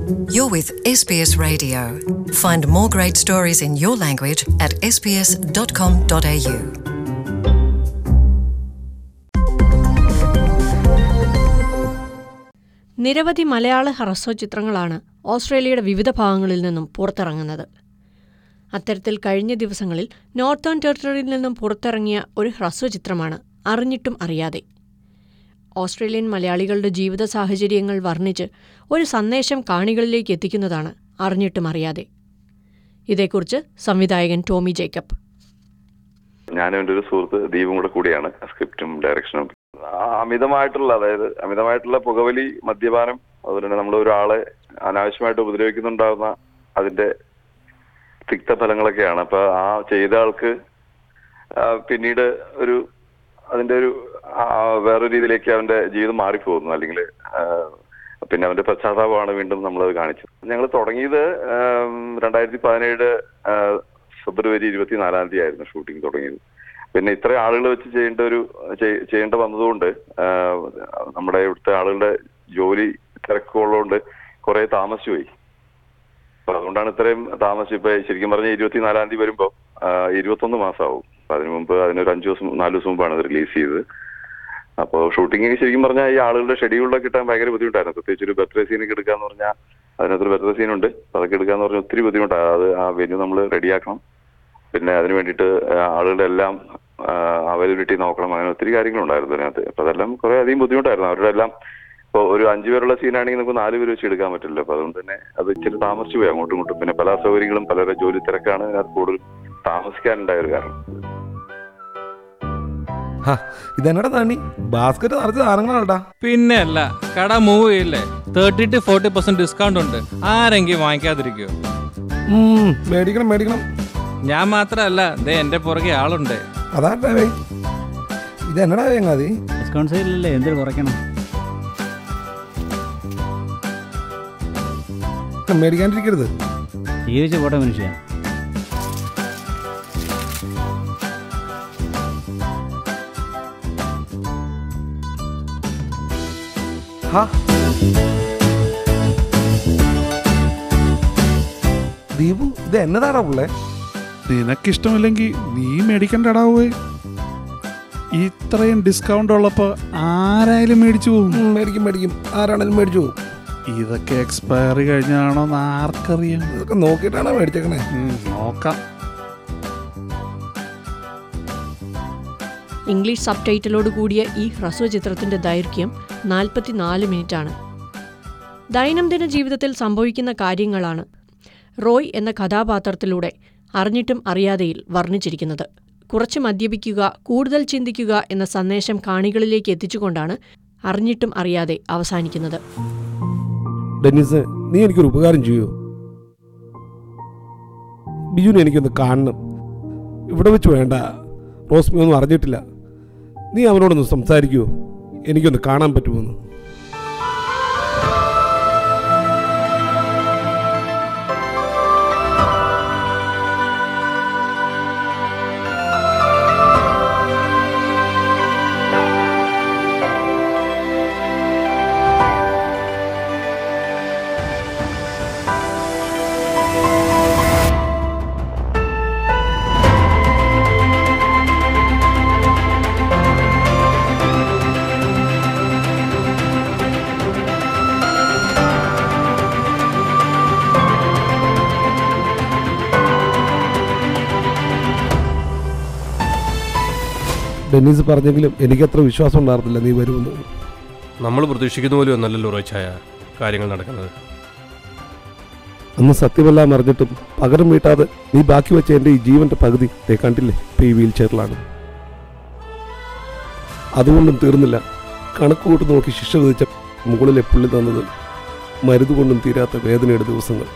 You're with SBS Radio. Find more great stories in your language at sbs.com.au. നിരവധി മലയാള ഹ്രസ്വചിത്രങ്ങളാണ് ഓസ്ട്രേലിയയുടെ വിവിധ ഭാഗങ്ങളിൽ നിന്നും പുറത്തിറങ്ങുന്നത് അത്തരത്തിൽ കഴിഞ്ഞ ദിവസങ്ങളിൽ നോർത്തേൺ ടെറിട്ടറിയിൽ നിന്നും പുറത്തിറങ്ങിയ ഒരു ഹ്രസ്വചിത്രമാണ് അറിഞ്ഞിട്ടും അറിയാതെ ഓസ്ട്രേലിയൻ മലയാളികളുടെ ജീവിത സാഹചര്യങ്ങൾ വർണ്ണിച്ച് ഒരു സന്ദേശം കാണികളിലേക്ക് എത്തിക്കുന്നതാണ് അറിഞ്ഞിട്ടും അറിയാതെ ഇതേക്കുറിച്ച് സംവിധായകൻ ടോമി ജേക്കബ് ഞാനും എൻ്റെ ഒരു സുഹൃത്ത് ദീപും കൂടെ കൂടിയാണ് സ്ക്രിപ്റ്റും ഡയറക്ഷനും ആ അമിതമായിട്ടുള്ള അതായത് അമിതമായിട്ടുള്ള പുകവലി മദ്യപാനം അതുപോലെ തന്നെ നമ്മൾ ഒരാളെ അനാവശ്യമായിട്ട് ഉപദ്രവിക്കുന്നുണ്ടാകുന്ന അതിന്റെ തിക്തഫലങ്ങളൊക്കെയാണ് അപ്പൊ ആ ചെയ്ത ആൾക്ക് ആ, പിന്നീട് ഒരു അതിന്റെ ഒരു ആ, വേറൊരു രീതിയിലേക്ക് അവന്റെ ജീവിതം മാറിപ്പോകുന്നു അല്ലെങ്കിൽ പിന്നെ അവന്റെ പശ്ചാത്താപമാണ് വീണ്ടും നമ്മളത് കാണിച്ചത് ഞങ്ങൾ തുടങ്ങിയത് ആം, രണ്ടായിരത്തി പതിനേഴ് ആ, ഫെബ്രുവരി ഇരുപത്തിനാലാം തീയതി ആയിരുന്നു ഷൂട്ടിംഗ് തുടങ്ങിയത് പിന്നെ ഇത്ര ആളുകൾ വെച്ച് ചെയ്യേണ്ട ഒരു ചെയ്- ചെയ്യേണ്ട വന്നതുകൊണ്ട് ആ, നമ്മുടെ ഇവിടുത്തെ ആളുകളുടെ ജോലി തിരക്കുള്ളതുകൊണ്ട് കുറെ താമസിച്ചു പോയി അപ്പൊ അതുകൊണ്ടാണ് ഇത്രയും താമസിച്ചു ഇപ്പൊ ശരിക്കും പറഞ്ഞ ഇരുപത്തിനാലാം തീയതി വരുമ്പോ ആ, ഇരുപത്തൊന്ന് മാസമാവും അപ്പൊ അതിനു മുമ്പ് അതിനൊരു അഞ്ചു ദിവസം നാല് ദിവസം മുമ്പാണ് അത് റിലീസ് ചെയ്തത് അപ്പോൾ ഷൂട്ടിംഗ് ശരിക്കും പറഞ്ഞാൽ ഈ ആളുകളുടെ ഷെഡ്യൂളിലൊക്കെ കിട്ടാൻ ഭയങ്കര ബുദ്ധിമുട്ടായിരുന്നു പ്രത്യേകിച്ച് ഒരു ബർത്ത്ഡേ സീനൊക്കെ എടുക്കാന്ന് പറഞ്ഞാൽ അതിനകത്തൊരു ബർത്ത്ഡേ സീൻ ഉണ്ട് അപ്പൊ അതൊക്കെ എടുക്കാന്ന് പറഞ്ഞാൽ ഒത്തിരി ബുദ്ധിമുട്ടാണ് അത് ആ വെന്യൂ നമ്മൾ റെഡിയാക്കണം പിന്നെ അതിന് വേണ്ടിയിട്ട് ആളുകളുടെ എല്ലാം അവൈലബിലിറ്റി നോക്കണം അങ്ങനെ ഒത്തിരി കാര്യങ്ങളുണ്ടായിരുന്നു അതിനകത്ത് അപ്പൊ അതെല്ലാം കുറെ അധികം ബുദ്ധിമുട്ടായിരുന്നു അവരുടെ എല്ലാം ഇപ്പോൾ ഒരു അഞ്ചു പേരുള്ള സീനാണെങ്കിൽ നമുക്ക് നാല് പേര് വെച്ച് എടുക്കാൻ പറ്റില്ല അപ്പൊ അതുകൊണ്ട് തന്നെ അത് ഇച്ചിരി താമസിച്ചു പോയി അങ്ങോട്ടും ഇങ്ങോട്ടും പിന്നെ പല അസൗകര്യങ്ങളും പലരുടെ ജോലി തിരക്കാണ് അതിനകത്ത് കൂടുതൽ താമസിക്കാനുണ്ടായ ഒരു കാരണം ഹാ, ഇതെന്നടാ താണി ബാസ്ക്കറ്റ് നിറച്ച് സാധനങ്ങളാടാ പിന്നെ അല്ല കട മൂവ് ചെയ്യില്ലേ thirty to forty percent discount ഉണ്ട് ആരെങ്കിലും വാങ്ങിക്കാതിരിക്കോ ഉം, മേടിക്കണം മേടിക്കണം ഞാൻ മാത്രമല്ല ദേ എന്റെ പുറകെ ആളുണ്ട് അതാണ്ടാ വേ ഇതെന്നടാ ചങ്ങാതി ഡിസ്കൗണ്ട് സെയിലല്ലേ എന്തിനു കുറയ്ക്കണം മേടിക്കാണ്ടിരിക്കരുത് ജീവിച്ച് പോട്ടെ മനുഷ്യ ഹാ ദീപു ഇത് എന്നതാടാ പുള്ളേ നിനക്കിഷ്ടമില്ലെങ്കിൽ നീ മേടിക്കണ്ടടാവേ ഇത്രയും ഡിസ്കൗണ്ട് ഉള്ളപ്പോ ആരായാലും മേടിച്ചു പോകും ഉം, മേടിക്കും മേടിക്കും ആരാണേലും മേടിച്ചു പോകും ഇതൊക്കെ എക്സ്പയറി കഴിഞ്ഞാണോ എന്ന് ആർക്കറിയാം ഇതൊക്കെ നോക്കിയിട്ടാണോ മേടിച്ചേക്കണേ ഉം, നോക്കാം ഇംഗ്ലീഷ് സബ് ടൈറ്റിലോട് കൂടിയ ഈ ഹ്രസ്വചിത്രത്തിന്റെ ദൈർഘ്യം നാൽപ്പത്തിനാല് മിനിറ്റാണ് ദൈനംദിന ജീവിതത്തിൽ സംഭവിക്കുന്ന കാര്യങ്ങളാണ് റോയ് എന്ന കഥാപാത്രത്തിലൂടെ അറിഞ്ഞിട്ടും അറിയാതെയിൽ വർണ്ണിച്ചിരിക്കുന്നത് കുറച്ച് മദ്യപിക്കുക കൂടുതൽ ചിന്തിക്കുക എന്ന സന്ദേശം കാണികളിലേക്ക് എത്തിച്ചുകൊണ്ടാണ് അറിഞ്ഞിട്ടും അറിയാതെ അവസാനിക്കുന്നത് ഡെന്നിസ് നീ എനിക്കൊരു ഉപകാരം ചെയ്യൂ ബിജുവിനെ എനിക്കൊന്ന് കാണണം ഇവിടെ വെച്ച് വേണ്ട റോസ്മി ഒന്നും അറിഞ്ഞിട്ടില്ല നീ അവനോടൊന്ന് സംസാരിക്കുമോ എനിക്കൊന്ന് കാണാൻ പറ്റുമോന്ന് ഡെന്നീസ് പറഞ്ഞെങ്കിലും എനിക്കത്ര വിശ്വാസം ഉണ്ടായിരുന്നില്ല നീ വരുമെന്ന് നമ്മൾ പ്രതീക്ഷിക്കുന്ന പോലും ഒന്നല്ലല്ലോ റോച്ചായ കാര്യങ്ങൾ നടക്കുന്നത് അന്ന് സത്യമെല്ലാം അറിഞ്ഞിട്ടും പകരം വീട്ടാതെ നീ ബാക്കി വെച്ച എൻ്റെ ഈ ജീവന്റെ പകുതി ദേ കണ്ടില്ലേ ഇപ്പൊ ഈ വീൽ ചെയറിലാണ് അതുകൊണ്ടും തീർന്നില്ല കണക്ക് കൂട്ട് നോക്കി ശിക്ഷ വിധിച്ച മുകളിലെ പുള്ളി തന്നത് മരുന്ന് കൊണ്ടും തീരാത്ത വേദനയുടെ ദിവസങ്ങൾ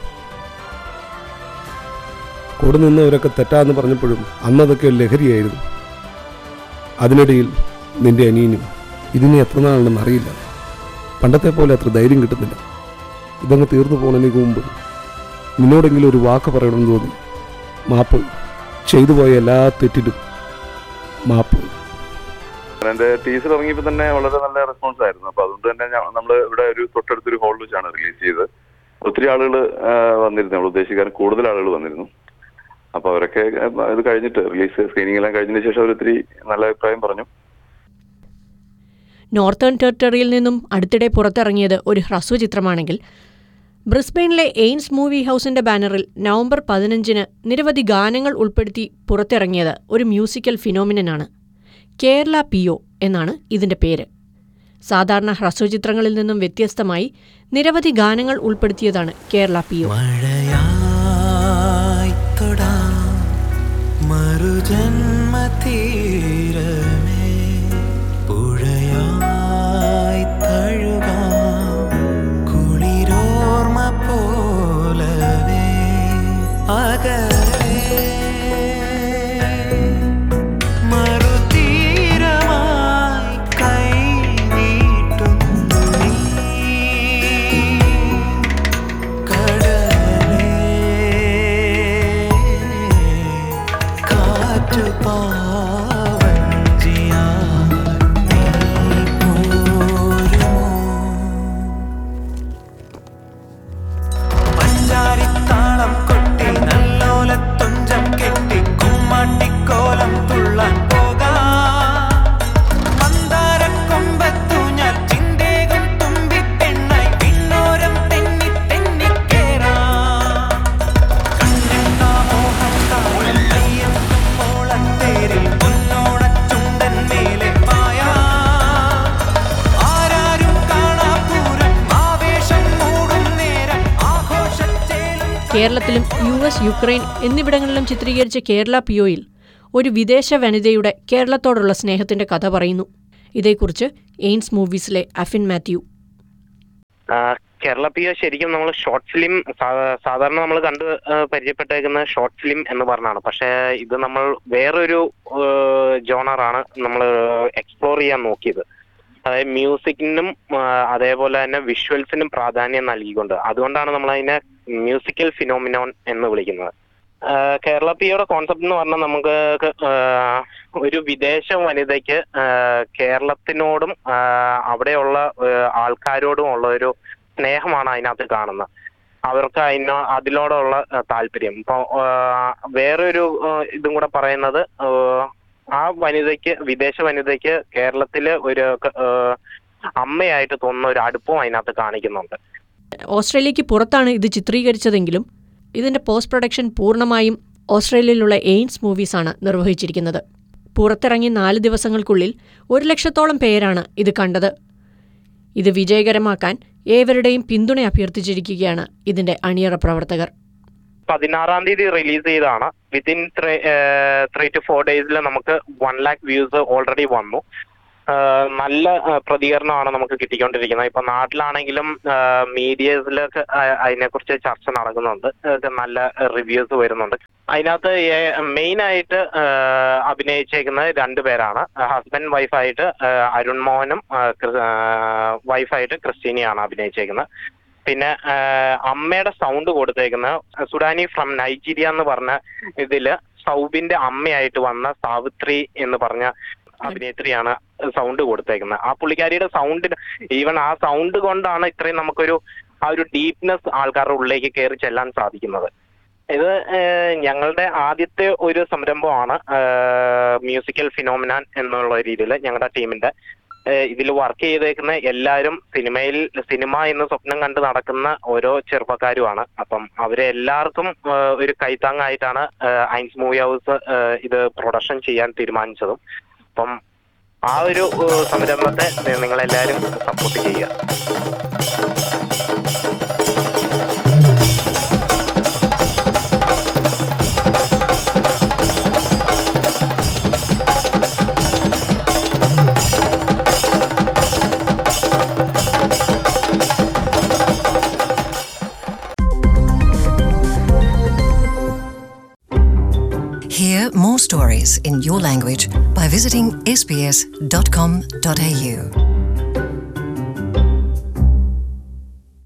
കൂടെ നിന്നവരൊക്കെ തെറ്റാന്ന് പറഞ്ഞപ്പോഴും അന്നതൊക്കെ ഒരു ലഹരിയായിരുന്നു അതിനിടയിൽ നിന്റെ അനിയനും ഇതിനെ എത്ര നാളുണ്ടെന്ന് അറിയില്ല പണ്ടത്തെ പോലെ അത്ര ധൈര്യം കിട്ടുന്നില്ല ഇതങ്ങ് തീർന്നു പോകുന്നതിന് മുമ്പ് നിന്നോടെങ്കിലും ഒരു വാക്ക് പറയണമെന്ന് തോന്നി മാപ്പ് ചെയ്തു പോയ എല്ലാ തെറ്റിലും മാപ്പ് എന്റെ ടീസർ ഇറങ്ങിയപ്പോൾ തന്നെ വളരെ നല്ല റെസ്പോൺസ് ആയിരുന്നു അപ്പൊ അതുകൊണ്ട് തന്നെ നമ്മൾ ഇവിടെ ഒരു തൊട്ടടുത്തൊരു ഹോളിൽ വെച്ചാണ് റിലീസ് ചെയ്തത് ഒത്തിരി ആളുകൾ വന്നിരുന്നു നമ്മൾ ഉദ്ദേശിക്കാൻ കൂടുതൽ ആളുകൾ വന്നിരുന്നു അപ്പൊ അവരൊക്കെ ആ, ഇത് കഴിഞ്ഞിട്ട് റിലീസ് സ്ക്രീനിങ് എല്ലാം കഴിഞ്ഞതിന് ശേഷം അവർ ഒത്തിരി നല്ല അഭിപ്രായം പറഞ്ഞു നോർത്തേൺ ടെറിട്ടറിയിൽ നിന്നും അടുത്തിടെ പുറത്തിറങ്ങിയത് ഒരു ഹ്രസ്വചിത്രമാണെങ്കിൽ ബ്രിസ്ബെയിനിലെ എയിൻസ് മൂവി ഹൗസിന്റെ ബാനറിൽ നവംബർ പതിനഞ്ചിന് നിരവധി ഗാനങ്ങൾ ഉൾപ്പെടുത്തി പുറത്തിറങ്ങിയത് ഒരു മ്യൂസിക്കൽ ഫിനോമിനനാണ് കേരള പി ഒ എന്നാണ് ഇതിന്റെ പേര് സാധാരണ ഹ്രസ്വചിത്രങ്ങളിൽ നിന്നും വ്യത്യസ്തമായി നിരവധി ഗാനങ്ങൾ ഉൾപ്പെടുത്തിയതാണ് കേരള പി ഒ മഴയായി തൊടാം മറുജന്മതീരമേ പുഴയായി തഴുകാം കുളിരോർമ്മ പോലവേ അകലേ മറുതീരമായി കൈ നീട്ടുന്നു നീ കടലേ കാറ്റു പാവഞ്ചിയാ നീ പോരുമോ പഞ്ചാരിത്താളം കൊട്ടി നല്ലോലത്തുഞ്ചം കെട്ടി കുമ്മാട്ടിക്കോലം തുള്ളാൻ പോകാം മന്ദാരക്കൊമ്പത്തു ഞാൻ ചിന്തേകം തുമ്പിപ്പെണ്ണായി പിന്നോരം തെന്നി തെന്നിക്കേറാം കണ്ണെണ്ണാ മോഹത്താൽ കയ്യെത്തും മോളത്തേരിൽ പൊന്നോണച്ചുണ്ടൻ മേലെ പായാം ആരാരും കാണാപ്പൂരം ആവേശം മൂടും നേരം ആഘോഷച്ചേലും കേരളത്തിലും യു എസ് യുക്രൈൻ എന്നിവിടങ്ങളിലും ചിത്രീകരിച്ച കേരള പിയോയിൽ ഒരു വിദേശ വനിതയുടെ കേരളത്തോടുള്ള സ്നേഹത്തിന്റെ കഥ പറയുന്നു ഇതേക്കുറിച്ച് എയിൻസ് മൂവീസിലെ അഫിൻ മാത്യു ആ, കേരള പി ഒ ശരിക്കും നമ്മൾ ഷോർട്ട് ഫിലിം സാധാരണ നമ്മൾ കണ്ട് ആ, പരിചയപ്പെട്ടേക്കുന്ന ഷോർട്ട് ഫിലിം എന്ന് പറഞ്ഞാണ് പക്ഷേ ഇത് നമ്മൾ വേറൊരു ജോണറാണ് നമ്മൾ എക്സ്പ്ലോർ ചെയ്യാൻ നോക്കിയത് അതായത് മ്യൂസിക്കിനും ആ, അതേപോലെ തന്നെ വിഷ്വൽസിനും പ്രാധാന്യം നൽകിക്കൊണ്ട് അതുകൊണ്ടാണ് നമ്മൾ അതിനെ മ്യൂസിക്കൽ ഫിനോമിനോൺ എന്ന് വിളിക്കുന്നത് ആ, കേരള പിയുടെ കോൺസെപ്റ്റ് എന്ന് പറഞ്ഞാൽ നമുക്ക് ക- ആ, ഒരു വിദേശ വനിതയ്ക്ക് ആ, കേരളത്തിനോടും ആ, അവിടെയുള്ള ആ, ആൾക്കാരോടും ഉള്ള ഒരു സ്നേഹമാണ് അതിനകത്ത് കാണുന്നത് അവർക്ക് അതിനോ അതിനോടുള്ള ആ, താല്പര്യം ഇപ്പൊ ആ, വേറൊരു ആ, ഇതും കൂടെ പറയുന്നത് ആ, ആ വനിതയ്ക്ക് വിദേശ വനിതയ്ക്ക് കേരളത്തില് ഒരു ആ, അമ്മയായിട്ട് തോന്നുന്ന ഒരു അടുപ്പവും അതിനകത്ത് കാണിക്കുന്നുണ്ട് ഓസ്ട്രേലിയക്ക് പുറത്താണ് ഇത് ചിത്രീകരിച്ചതെങ്കിലും ഇതിന്റെ പോസ്റ്റ് പ്രൊഡക്ഷൻ പൂർണ്ണമായും ഓസ്ട്രേലിയയിലുള്ള എയിൻസ് മൂവീസാണ് നിർവഹിച്ചിരിക്കുന്നത് പുറത്തിറങ്ങി നാല് ദിവസങ്ങൾക്കുള്ളിൽ ഒരു ലക്ഷത്തോളം പേരാണ് ഇത് കണ്ടത് ഇത് വിജയകരമാക്കാൻ ഏവരുടെയും പിന്തുണ അഭ്യർത്ഥിച്ചിരിക്കുകയാണ് ഇതിന്റെ അണിയറ പ്രവർത്തകർ പതിനാറാം തീയതി റിലീസ് ചെയ്താണ് വിത്തിൻ ത്രീ ടു ഫോർ ഡേയ്സിൽ നമുക്ക് വൺ ലാക്ക് വ്യൂസ് ഓൾറെഡി വന്നു ആ, നല്ല ആ, പ്രതികരണമാണ് നമുക്ക് കിട്ടിക്കൊണ്ടിരിക്കുന്നത് ഇപ്പൊ നാട്ടിലാണെങ്കിലും മീഡിയസിലൊക്കെ അതിനെക്കുറിച്ച് ചർച്ച നടക്കുന്നുണ്ട് ഒക്കെ നല്ല റിവ്യൂസ് വരുന്നുണ്ട് അതിനകത്ത് മെയിൻ ആയിട്ട് ആ, അഭിനയിച്ചേക്കുന്നത് രണ്ടുപേരാണ് ഹസ്ബൻഡ് വൈഫായിട്ട് അരുൺ മോഹനും വൈഫായിട്ട് ക്രിസ്റ്റീനയാണ് അഭിനയിച്ചേക്കുന്നത് പിന്നെ ആ, അമ്മയുടെ സൗണ്ട് കൊടുത്തേക്കുന്നത് സുഡാനി ഫ്രം നൈജീരിയ എന്ന് പറഞ്ഞ ഇതില് സൗബിന്റെ അമ്മയായിട്ട് വന്ന സാവിത്രി എന്ന് പറഞ്ഞ അഭിനേത്രിയാണ് സൗണ്ട് കൊടുത്തേക്കുന്നത് ആ പുള്ളിക്കാരിയുടെ സൗണ്ടിന് ഈവൻ ആ സൗണ്ട് കൊണ്ടാണ് ഇത്രയും നമുക്കൊരു ആ ഒരു ഡീപ്നെസ് ആൾക്കാരുടെ ഉള്ളിലേക്ക് കയറി ചെല്ലാൻ സാധിക്കുന്നത് ഇത് ഏഹ്, ഞങ്ങളുടെ ആദ്യത്തെ ഒരു സംരംഭമാണ് മ്യൂസിക്കൽ ഫിനോമിനാൻ എന്നുള്ള രീതിയിൽ ഞങ്ങളുടെ ടീമിന്റെ ഇതിൽ വർക്ക് ചെയ്തേക്കുന്ന എല്ലാവരും സിനിമയിൽ സിനിമ എന്ന് സ്വപ്നം കണ്ട് നടക്കുന്ന ഓരോ ചെറുപ്പക്കാരുമാണ് അപ്പം അവരെ എല്ലാവർക്കും ഏഹ്, ഒരു കൈത്താങ്ങായിട്ടാണ് ഏഹ്, ഐൻസ് മൂവി ഹൗസ് ഏഹ്, ഇത് പ്രൊഡക്ഷൻ ചെയ്യാൻ തീരുമാനിച്ചതും അപ്പം ആ ഒരു ഏഹ്, സംരംഭത്തെ നിങ്ങളെല്ലാവരും സപ്പോർട്ട് ചെയ്യുക Hear more stories in your language by visiting sbs.com.au.